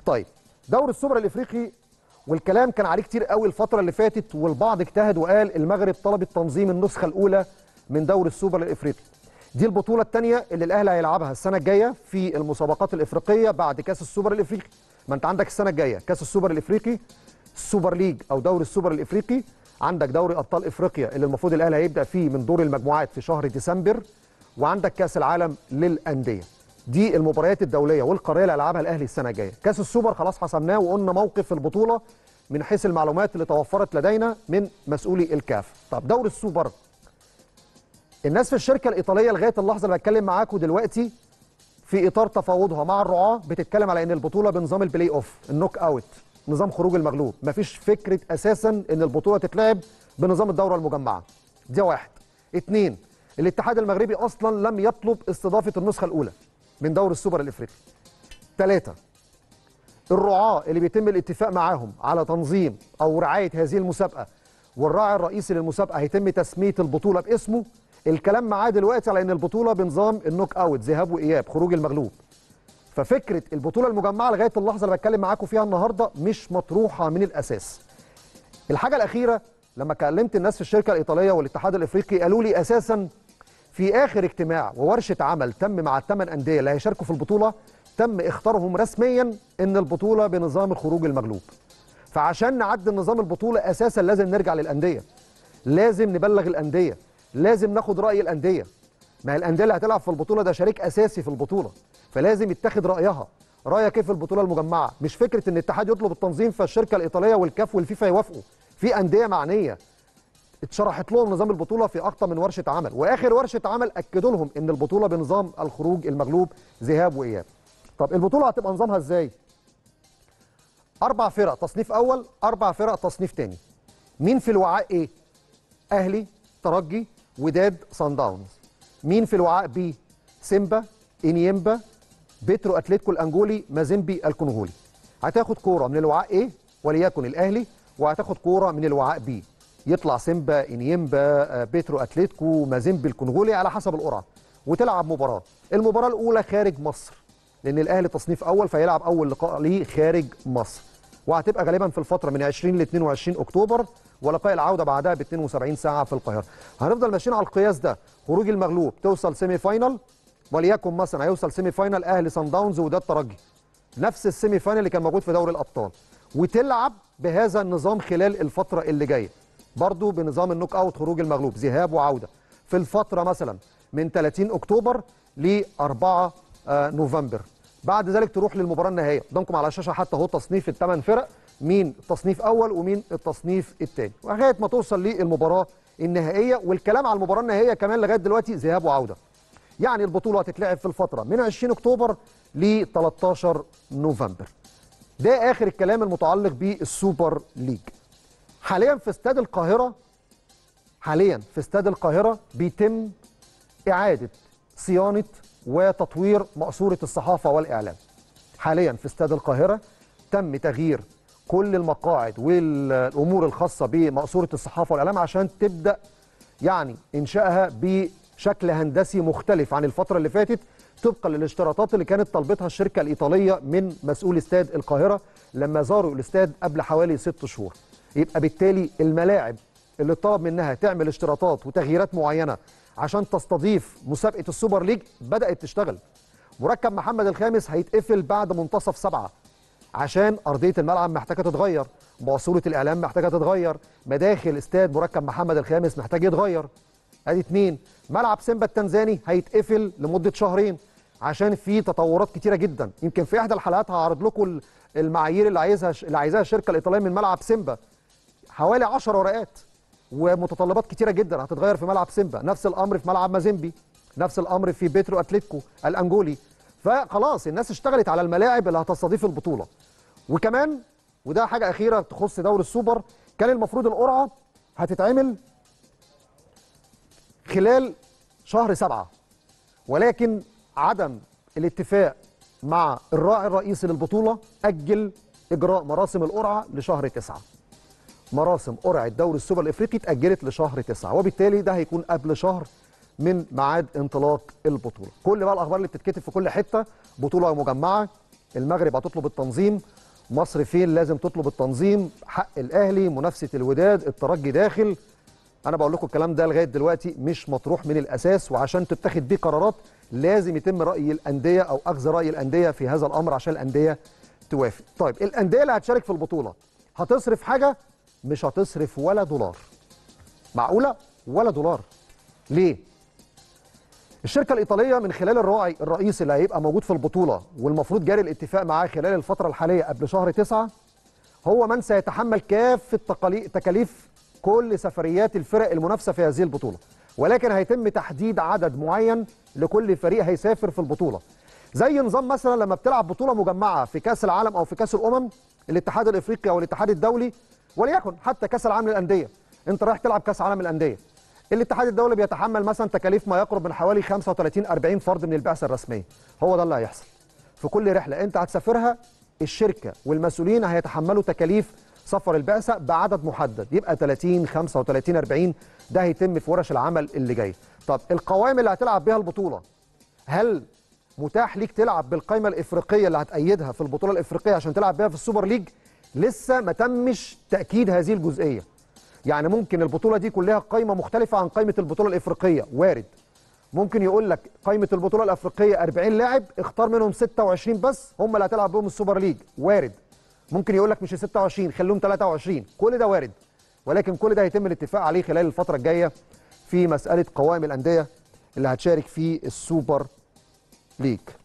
طيب دوري السوبر الافريقي والكلام كان عليه كتير قوي الفتره اللي فاتت والبعض اجتهد وقال المغرب طلبت تنظيم النسخه الاولى من دوري السوبر الافريقي دي البطوله الثانيه اللي الاهلي هيلعبها السنه الجايه في المسابقات الافريقيه بعد كاس السوبر الافريقي ما انت عندك السنه الجايه كاس السوبر الافريقي السوبر ليج او دوري السوبر الافريقي عندك دوري ابطال افريقيا اللي المفروض الاهلي هيبدا فيه من دور المجموعات في شهر ديسمبر وعندك كاس العالم للانديه دي المباريات الدوليه والقاريه اللي هيلعبها الاهلي السنه الجايه كاس السوبر خلاص حسمناه وقلنا موقف البطوله من حيث المعلومات اللي توفرت لدينا من مسؤولي الكاف طب دوري السوبر الناس في الشركه الايطاليه لغايه اللحظه اللي بتكلم معاكم دلوقتي في اطار تفاوضها مع الرعاه بتتكلم على ان البطوله بنظام البلاي اوف النوك اوت نظام خروج المغلوب مفيش فكره اساسا ان البطوله تتلعب بنظام الدوره المجمعه دي واحد اتنين الاتحاد المغربي اصلا لم يطلب استضافه النسخه الاولى من دوري السوبر الافريقي ثلاثة الرعاة اللي بيتم الاتفاق معاهم على تنظيم او رعايه هذه المسابقه والراعي الرئيسي للمسابقه هيتم تسميه البطوله باسمه الكلام معاه دلوقتي على ان البطوله بنظام النوك اوت ذهاب واياب خروج المغلوب ففكره البطوله المجمعه لغايه اللحظه اللي بتكلم معاكم فيها النهارده مش مطروحه من الاساس الحاجه الاخيره لما كلمت الناس في الشركه الايطاليه والاتحاد الافريقي قالوا لي اساسا في اخر اجتماع وورشه عمل تم مع الثمان انديه اللي هيشاركوا في البطوله تم اختارهم رسميا ان البطوله بنظام الخروج المغلوب فعشان نعدل نظام البطوله اساسا لازم نرجع للانديه لازم نبلغ الانديه لازم ناخد راي الانديه ما هي الانديه اللي هتلعب في البطوله ده شريك اساسي في البطوله فلازم يتخذ رايها رايك ايه في البطوله المجمعه مش فكره ان الاتحاد يطلب التنظيم فالشركه الايطاليه والكاف والفيفا يوافقوا في انديه معنيه اتشرحت لهم نظام البطوله في اكتر من ورشه عمل واخر ورشه عمل اكدوا لهم ان البطوله بنظام الخروج المغلوب ذهاب واياب طب البطوله هتبقى نظامها ازاي اربع فرق تصنيف اول اربع فرق تصنيف تاني مين في الوعاء ايه اهلي ترجي وداد صن داونز مين في الوعاء بي سيمبا انيمبا بيترو اتلتيكو الانجولي مازيمبي الكونغولي هتاخد كوره من الوعاء ايه وليكن الاهلي وهتاخد كوره من الوعاء بي يطلع سيمبا انيمبا بيترو اتلتيكو مازيمبي الكونغولي على حسب القرعه وتلعب مباراه المباراه الاولى خارج مصر لان الاهلي تصنيف اول فيلعب اول لقاء ليه خارج مصر وهتبقى غالبا في الفتره من 20 ل 22 اكتوبر ولقاء العوده بعدها ب 72 ساعه في القاهره هنفضل ماشيين على القياس ده خروج المغلوب توصل سيمي فاينل وليكن مثلا هيوصل سيمي فاينل اهلي صن داونز وده الترجي نفس السيمي فاينل اللي كان موجود في دوري الابطال وتلعب بهذا النظام خلال الفتره اللي جايه برضو بنظام النوك اوت خروج المغلوب ذهاب وعوده في الفتره مثلا من 30 اكتوبر ل 4 نوفمبر بعد ذلك تروح للمباراه النهائيه قدامكم على الشاشه حتى اهو تصنيف الثمان فرق مين التصنيف اول ومين التصنيف الثاني لغايه ما توصل للمباراه النهائيه والكلام على المباراه النهائيه كمان لغايه دلوقتي ذهاب وعوده يعني البطوله هتتلعب في الفتره من 20 اكتوبر ل 13 نوفمبر ده اخر الكلام المتعلق بالسوبر ليج حاليا في استاد القاهره حاليا في استاد القاهره بيتم اعاده صيانه وتطوير مقصوره الصحافه والاعلام حاليا في استاد القاهره تم تغيير كل المقاعد والامور الخاصه بمقصوره الصحافه والاعلام عشان تبدا يعني انشائها بشكل هندسي مختلف عن الفتره اللي فاتت طبقا للاشتراطات اللي كانت طلبتها الشركه الايطاليه من مسؤول استاد القاهره لما زاروا الاستاد قبل حوالي ست شهور يبقى بالتالي الملاعب اللي طلب منها تعمل اشتراطات وتغييرات معينه عشان تستضيف مسابقه السوبر ليج بدات تشتغل مركب محمد الخامس هيتقفل بعد منتصف سبعة عشان ارضيه الملعب محتاجه تتغير ماسوره الاعلام محتاجه تتغير مداخل استاد مركب محمد الخامس محتاج يتغير ادي اتنين ملعب سيمبا التنزاني هيتقفل لمده شهرين عشان في تطورات كتيره جدا يمكن في احدى الحلقات هعرض لكم المعايير اللي عايزها اللي عايزاها الشركه الايطاليه من ملعب سيمبا حوالي 10 ورقات ومتطلبات كتيره جدا هتتغير في ملعب سيمبا نفس الامر في ملعب مازيمبي نفس الامر في بيترو اتلتيكو الانجولي فخلاص الناس اشتغلت على الملاعب اللي هتستضيف البطوله وكمان وده حاجه اخيره تخص دوري السوبر كان المفروض القرعه هتتعمل خلال شهر سبعة ولكن عدم الاتفاق مع الراعي الرئيسي للبطوله اجل اجراء مراسم القرعه لشهر تسعة مراسم قرعه دوري السوبر الافريقي اتاجلت لشهر تسعة وبالتالي ده هيكون قبل شهر من ميعاد انطلاق البطوله كل بقى الاخبار اللي بتتكتب في كل حته بطوله مجمعه المغرب هتطلب التنظيم مصر فين لازم تطلب التنظيم حق الاهلي منافسه الوداد الترجي داخل انا بقول لكم الكلام ده لغايه دلوقتي مش مطروح من الاساس وعشان تتخذ بيه قرارات لازم يتم راي الانديه او اخذ راي الانديه في هذا الامر عشان الانديه توافق طيب الانديه اللي هتشارك في البطوله هتصرف حاجه مش هتصرف ولا دولار معقوله ولا دولار ليه الشركة الإيطالية من خلال الراعي الرئيسي اللي هيبقى موجود في البطولة والمفروض جاري الاتفاق معاه خلال الفترة الحالية قبل شهر تسعة هو من سيتحمل كافة تقالي- تكاليف كل سفريات الفرق المنافسة في هذه البطولة ولكن هيتم تحديد عدد معين لكل فريق هيسافر في البطولة زي نظام مثلا لما بتلعب بطولة مجمعة في كأس العالم أو في كأس الأمم الاتحاد الإفريقي أو الاتحاد الدولي وليكن حتى كأس العالم للأندية أنت رايح تلعب كأس عالم الأندية الاتحاد الدولي بيتحمل مثلا تكاليف ما يقرب من حوالي 35 40 فرد من البعثه الرسميه هو ده اللي هيحصل في كل رحله انت هتسافرها الشركه والمسؤولين هيتحملوا تكاليف سفر البعثه بعدد محدد يبقى 30 35 40 ده هيتم في ورش العمل اللي جاي طب القوائم اللي هتلعب بيها البطوله هل متاح ليك تلعب بالقائمه الافريقيه اللي هتأيدها في البطوله الافريقيه عشان تلعب بيها في السوبر ليج لسه ما تمش تاكيد هذه الجزئيه يعني ممكن البطوله دي كلها قائمه مختلفه عن قائمه البطوله الافريقيه وارد ممكن يقول لك قائمه البطوله الافريقيه 40 لاعب اختار منهم 26 بس هم اللي هتلعب بهم السوبر ليج وارد ممكن يقول لك مش 26 خليهم 23 كل ده وارد ولكن كل ده هيتم الاتفاق عليه خلال الفتره الجايه في مساله قوائم الانديه اللي هتشارك في السوبر ليج